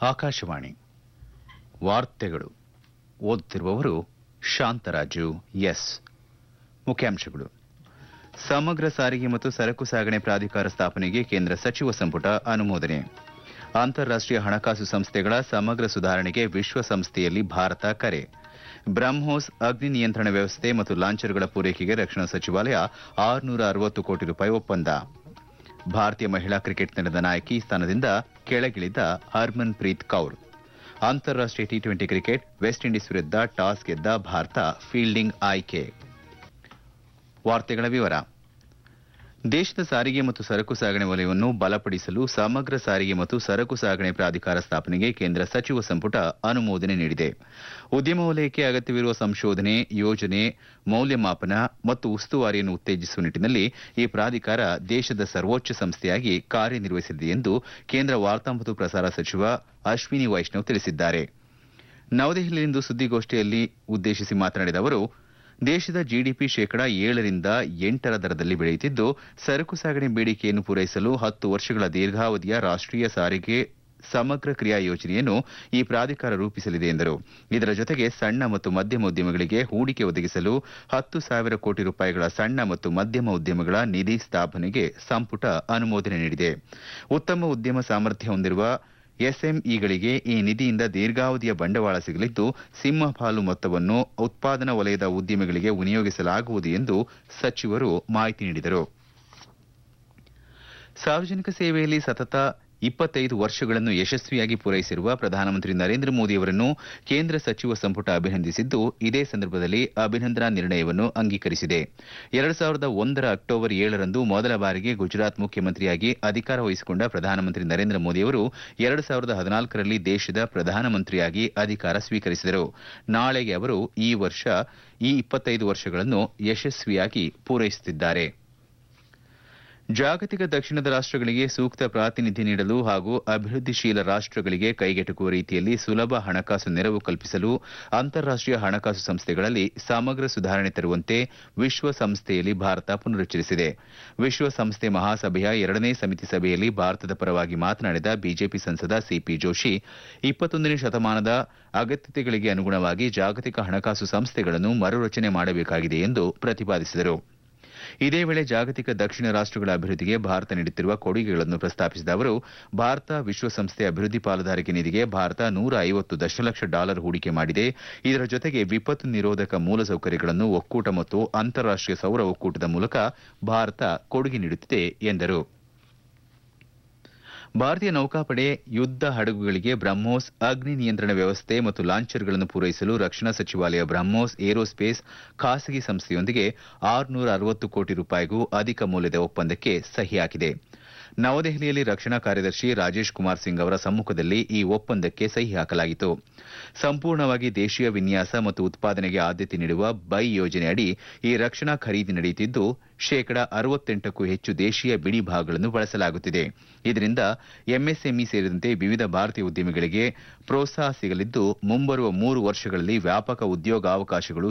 ಆಕಾಶವಾಣಿ ವಾರ್ತೆಗಳು ಓದುತ್ತಿರುವವರು ಶಾಂತರಾಜು ಎಸ್ ಮುಖ್ಯಾಂಶಗಳು ಸಮಗ್ರ ಸಾರಿಗೆ ಮತ್ತು ಸರಕು ಸಾಗಣೆ ಪ್ರಾಧಿಕಾರ ಸ್ಥಾಪನೆಗೆ ಕೇಂದ್ರ ಸಚಿವ ಸಂಪುಟ ಅನುಮೋದನೆ ಅಂತಾರಾಷ್ಟೀಯ ಹಣಕಾಸು ಸಂಸ್ಥೆಗಳ ಸಮಗ್ರ ಸುಧಾರಣೆಗೆ ವಿಶ್ವಸಂಸ್ಥೆಯಲ್ಲಿ ಭಾರತ ಕರೆ ಬ್ರಹ್ಮೋಸ್ ಅಗ್ನಿ ನಿಯಂತ್ರಣ ವ್ಯವಸ್ಥೆ ಮತ್ತು ಲಾಂಚರ್ಗಳ ಪೂರೈಕೆಗೆ ರಕ್ಷಣಾ ಸಚಿವಾಲಯ ಆರುನೂರ ಅರವತ್ತು ಕೋಟಿ ರೂಪಾಯಿ ಒಪ್ಪಂದ ಭಾರತೀಯ ಮಹಿಳಾ ಕ್ರಿಕೆಟ್ ತಂಡದ ನಾಯಕಿ ಸ್ಥಾನದಿಂದ ಕೆಳಗಿಳಿದ ಹರ್ಮನ್ ಪ್ರೀತ್ ಕೌರ್ ಅಂತಾರಾಷ್ಟೀಯ T twenty cricket West Indies ವಿರುದ್ಧ ಟಾಸ್ ಗೆದ್ದ ಭಾರತ ಫೀಲ್ಡಿಂಗ್ ಆಯ್ಕೆ ವಾರ್ತೆಗಳ ವಿವರ ದೇಶದ ಸಾರಿಗೆ ಮತ್ತು ಸರಕು ಸಾಗಣೆ ವಲಯವನ್ನು ಬಲಪಡಿಸಲು ಸಮಗ್ರ ಸಾರಿಗೆ ಮತ್ತು ಸರಕು ಸಾಗಣೆ ಪ್ರಾಧಿಕಾರ ಸ್ಥಾಪನೆಗೆ ಕೇಂದ್ರ ಸಚಿವ ಸಂಪುಟ ಅನುಮೋದನೆ ನೀಡಿದೆ ಉದ್ಯಮ ವಲಯಕ್ಕೆ ಅಗತ್ಯವಿರುವ ಸಂಶೋಧನೆ ಯೋಜನೆ ಮೌಲ್ಯಮಾಪನ ಮತ್ತು ಉಸ್ತುವಾರಿಯನ್ನು ಉತ್ತೇಜಿಸುವ ನಿಟ್ಟಿನಲ್ಲಿ ಈ ಪ್ರಾಧಿಕಾರ ದೇಶದ ಸರ್ವೋಚ್ಚ ಸಂಸ್ಥೆಯಾಗಿ ಕಾರ್ಯನಿರ್ವಹಿಸಲಿದೆ ಎಂದು ಕೇಂದ್ರ ವಾರ್ತಾ ಮತ್ತು ಪ್ರಸಾರ ಸಚಿವ ಅಶ್ವಿನಿ ವೈಷ್ಣವ್ ತಿಳಿಸಿದ್ದಾರೆ ನವದೆಹಲಿಯಲ್ಲಿಂದು ಸುದ್ದಿಗೋಷ್ಠಿಯಲ್ಲಿ ಉದ್ದೇಶಿಸಿ ಮಾತನಾಡಿದ ಅವರು ದೇಶದ ಜಿಡಿಪಿ ಶೇಕಡಾ ಏಳರಿಂದ ಎಂಟರ ದರದಲ್ಲಿ ಬೆಳೆಯುತ್ತಿದ್ದು ಸರಕು ಸಾಗಣೆ ಬೇಡಿಕೆಯನ್ನು ಪೂರೈಸಲು ಹತ್ತು ವರ್ಷಗಳ ದೀರ್ಘಾವಧಿಯ ರಾಷ್ಟೀಯ ಸಾರಿಗೆ ಸಮಗ್ರ ಕ್ರಿಯಾ ಯೋಜನೆಯನ್ನು ಈ ಪ್ರಾಧಿಕಾರ ರೂಪಿಸಲಿದೆ ಎಂದರು ಇದರ ಜೊತೆಗೆ ಸಣ್ಣ ಮತ್ತು ಮಧ್ಯಮ ಉದ್ಯಮಗಳಿಗೆ ಹೂಡಿಕೆ ಒದಗಿಸಲು ಹತ್ತು ಸಾವಿರ ಕೋಟಿ ರೂಪಾಯಿಗಳ ಸಣ್ಣ ಮತ್ತು ಮಧ್ಯಮ ಉದ್ಯಮಗಳ ನಿಧಿ ಸ್ಥಾಪನೆಗೆ ಸಂಪುಟ ಅನುಮೋದನೆ ನೀಡಿದೆ ಉತ್ತಮ ಉದ್ಯಮ ಸಾಮರ್ಥ್ಯ ಹೊಂದಿರುವ ಎಸ್ಎಂಇಗಳಿಗೆ ಈ ನಿಧಿಯಿಂದ ದೀರ್ಘಾವಧಿಯ ಬಂಡವಾಳ ಸಿಗಲಿದ್ದು ಸಿಂಹಪಾಲು ಮೊತ್ತವನ್ನು ಉತ್ಪಾದನಾ ವಲಯದ ಉದ್ದಿಮೆಗಳಿಗೆ ವಿನಿಯೋಗಿಸಲಾಗುವುದು ಎಂದು ಸಚಿವರು ಮಾಹಿತಿ ನೀಡಿದರು ಸಾರ್ವಜನಿಕ ಸೇವೆಯಲ್ಲಿ ಸತತ ಇಪ್ಪತ್ತೈದು ವರ್ಷಗಳನ್ನು ಯಶಸ್ವಿಯಾಗಿ ಪೂರೈಸಿರುವ ಪ್ರಧಾನಮಂತ್ರಿ ನರೇಂದ್ರ ಮೋದಿ ಅವರನ್ನು ಕೇಂದ್ರ ಸಚಿವ ಸಂಪುಟ ಅಭಿನಂದಿಸಿದ್ದು ಇದೇ ಸಂದರ್ಭದಲ್ಲಿ ಅಭಿನಂದನಾ ನಿರ್ಣಯವನ್ನು ಅಂಗೀಕರಿಸಿದೆ ಎರಡು ಸಾವಿರದ ಒಂದರ ಅಕ್ಟೋಬರ್ ಏಳರಂದು ಮೊದಲ ಬಾರಿಗೆ ಗುಜರಾತ್ ಮುಖ್ಯಮಂತ್ರಿಯಾಗಿ ಅಧಿಕಾರ ವಹಿಸಿಕೊಂಡ ಪ್ರಧಾನಮಂತ್ರಿ ನರೇಂದ್ರ ಮೋದಿ ಅವರು ಎರಡು ಸಾವಿರದ ಹದಿನಾಲ್ಕರಲ್ಲಿ ದೇಶದ ಪ್ರಧಾನಮಂತ್ರಿಯಾಗಿ ಅಧಿಕಾರ ಸ್ವೀಕರಿಸಿದರು ನಾಳೆಗೆ ಅವರು ಈ ವರ್ಷ ಈ ಇಪ್ಪತ್ತೈದು ವರ್ಷಗಳನ್ನು ಯಶಸ್ವಿಯಾಗಿ ಪೂರೈಸುತ್ತಿದ್ದಾರೆ ಜಾಗತಿಕ ದಕ್ಷಿಣದ ರಾಷ್ಟಗಳಿಗೆ ಸೂಕ್ತ ಪ್ರಾತಿನಿಧ್ಯ ನೀಡಲು ಹಾಗೂ ಅಭಿವೃದ್ಧಿಶೀಲ ರಾಷ್ಟಗಳಿಗೆ ಕೈಗೆಟುಕುವ ರೀತಿಯಲ್ಲಿ ಸುಲಭ ಹಣಕಾಸು ನೆರವು ಕಲ್ಪಿಸಲು ಅಂತಾರಾಷ್ಟೀಯ ಹಣಕಾಸು ಸಂಸ್ಥೆಗಳಲ್ಲಿ ಸಮಗ್ರ ಸುಧಾರಣೆ ತರುವಂತೆ ವಿಶ್ವಸಂಸ್ಥೆಯಲ್ಲಿ ಭಾರತ ಪುನರುಚ್ಚರಿಸಿದೆ ವಿಶ್ವಸಂಸ್ಥೆ ಮಹಾಸಭೆಯ ಎರಡನೇ ಸಮಿತಿ ಸಭೆಯಲ್ಲಿ ಭಾರತದ ಪರವಾಗಿ ಮಾತನಾಡಿದ ಬಿಜೆಪಿ ಸಂಸದ ಸಿಪಿ ಜೋಶಿ ಇಪ್ಪತ್ತೊಂದನೇ ಶತಮಾನದ ಅಗತ್ಯತೆಗಳಿಗೆ ಅನುಗುಣವಾಗಿ ಜಾಗತಿಕ ಹಣಕಾಸು ಸಂಸ್ಥೆಗಳನ್ನು ಮರುರಚನೆ ಮಾಡಬೇಕಾಗಿದೆ ಎಂದು ಪ್ರತಿಪಾದಿಸಿದರು ಇದೇ ವೇಳೆ ಜಾಗತಿಕ ದಕ್ಷಿಣ ರಾಷ್ಟಗಳ ಅಭಿವೃದ್ಧಿಗೆ ಭಾರತ ನೀಡುತ್ತಿರುವ ಕೊಡುಗೆಗಳನ್ನು ಪ್ರಸ್ತಾಪಿಸಿದ ಅವರು ಭಾರತ ವಿಶ್ವಸಂಸ್ಥೆ ಅಭಿವೃದ್ಧಿ ಪಾಲುದಾರಿಕೆ ನಿಧಿಗೆ ಭಾರತ ನೂರ ಐವತ್ತು ದಶಲಕ್ಷ ಡಾಲರ್ ಹೂಡಿಕೆ ಮಾಡಿದೆ ಇದರ ಜೊತೆಗೆ ವಿಪತ್ತು ನಿರೋಧಕ ಮೂಲಸೌಕರ್ಯಗಳನ್ನು ಒಕ್ಕೂಟ ಮತ್ತು ಅಂತಾರಾಷ್ಟೀಯ ಸೌರ ಒಕ್ಕೂಟದ ಮೂಲಕ ಭಾರತ ಕೊಡುಗೆ ನೀಡುತ್ತಿದೆ ಎಂದರು ಭಾರತೀಯ ನೌಕಾಪಡೆ ಯುದ್ದ ಹಡಗುಗಳಿಗೆ ಬ್ರಹ್ಮೋಸ್ ಅಗ್ನಿ ನಿಯಂತ್ರಣ ವ್ಯವಸ್ಥೆ ಮತ್ತು ಲಾಂಚರ್ಗಳನ್ನು ಪೂರೈಸಲು ರಕ್ಷಣಾ ಸಚಿವಾಲಯ ಬ್ರಹ್ಮೋಸ್ ಏರೋಸ್ಪೇಸ್ ಖಾಸಗಿ ಸಂಸ್ಥೆಯೊಂದಿಗೆ ಆರುನೂರ ಅರವತ್ತು ಕೋಟಿ ರೂಪಾಯಿಗೂ ಅಧಿಕ ಮೌಲ್ಯದ ಒಪ್ಪಂದಕ್ಕೆ ಸಹಿ ಹಾಕಿದೆ ನವದೆಹಲಿಯಲ್ಲಿ ರಕ್ಷಣಾ ಕಾರ್ಯದರ್ಶಿ ರಾಜೇಶ್ ಕುಮಾರ್ ಸಿಂಗ್ ಅವರ ಸಮ್ಮುಖದಲ್ಲಿ ಈ ಒಪ್ಪಂದಕ್ಕೆ ಸಹಿ ಹಾಕಲಾಗಿತ್ತು ಸಂಪೂರ್ಣವಾಗಿ ದೇಶೀಯ ವಿನ್ಯಾಸ ಮತ್ತು ಉತ್ಪಾದನೆಗೆ ಆದ್ಯತೆ ನೀಡುವ ಬೈ ಯೋಜನೆಯಡಿ ಈ ರಕ್ಷಣಾ ಖರೀದಿ ನಡೆಯುತ್ತಿದ್ದು ಶೇಕಡ ಅರವತ್ತೆಂಟಕ್ಕೂ ಹೆಚ್ಚು ದೇಶೀಯ ಬಿಡಿ ಭಾಗಗಳನ್ನು ಬಳಸಲಾಗುತ್ತಿದೆ ಇದರಿಂದ ಎಂಎಸ್ಎಂಇ ಸೇರಿದಂತೆ ವಿವಿಧ ಭಾರತೀಯ ಉದ್ಯಮಿಗಳಿಗೆ ಪ್ರೋತ್ಸಾಹ ಸಿಗಲಿದ್ದು ಮುಂಬರುವ ಮೂರು ವರ್ಷಗಳಲ್ಲಿ ವ್ಯಾಪಕ ಉದ್ಯೋಗಾವಕಾಶಗಳು